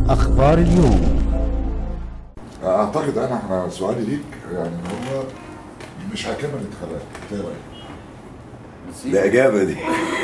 أخبار اليوم اعتقد انا احنا سؤالي ليك يعني ان هو مش هيكمل الانتخابات انت ايه رايك؟ الإجابة دي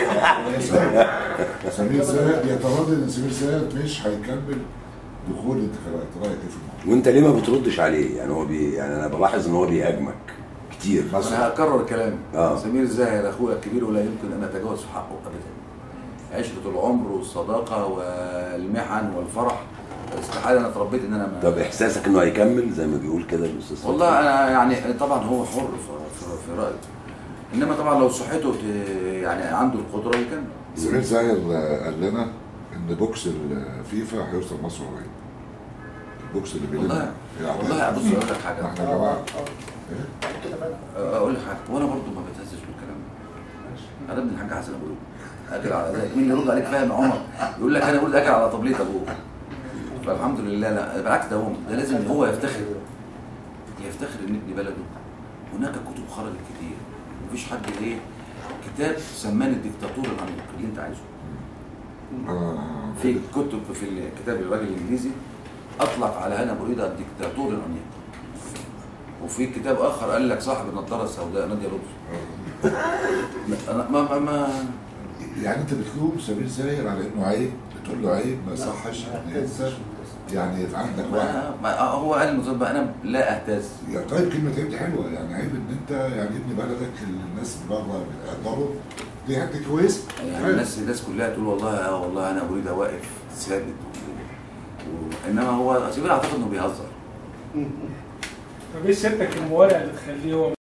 سمير زاهد يتردد ان سمير زاهد مش هيكمل دخول الانتخابات رايك ايه في الموضوع؟ وأنت ليه ما بتردش عليه؟ يعني هو بي يعني أنا بلاحظ إن هو بيهاجمك كتير انا مثلا هكرر كلامي آه. سمير زاهر اخويا الكبير ولا يمكن ان اتجاوز في حقه ابدا عشرة العمر والصداقة والمحن والفرح استحالة انا اتربيت ان انا ما طب إحساسك إنه هيكمل زي ما بيقول كده الأستاذ فتحي؟ والله انا يعني طبعا هو حر في, في, في رايه انما طبعا لو صحته ت- يعني عنده القدره يكمل سمير زاهد قال لنا ان بوكس الفيفا هيوصل مصر قريب البوكس اللي بيلم والله يعني والله بص اقول لك حاجه احنا يا جماعه اقول لك حاجه وانا برضو ما بتهزش بالكلام ده انا ابن الحاج حسن ابو لوب اكل على ذلك مين اللي يرد عليك فاهم يا عمر يقول لك انا اقول اكل على طبليه ابوه فالحمد لله لا بالعكس ده هو ده لازم هو يفتخر يفتخر ان ابن بلده هناك كتب خرجت كتير مفيش حد ايه كتاب سمان الدكتاتور العميق اللي انت عايزه آه، في كتب في الكتاب الراجل الانجليزي اطلق على هنا بريده الدكتاتور العميق وفي كتاب اخر قال لك صاحب النضاره السوداء ناديه لطفي أنا ما ما ما يعني انت بتلوم سمير زاهر على انه عيب بتقول له عيب ما يصحش ان انت يعني يبقى عندك واحد ما ما هو قال المزبط انا لا اهتز يعني طيب كلمة عيب دي حلوة يعني عيب ان انت يعني ابن بلدك اللي الناس بره بتقدره دي حاجة كويسة يعني الناس الناس كلها تقول والله اه والله انا بريده واقف ثابت و- و- انما هو سيبير اعتقد انه بيهزر طب ايه سيرتك الموالع اللي تخليه هو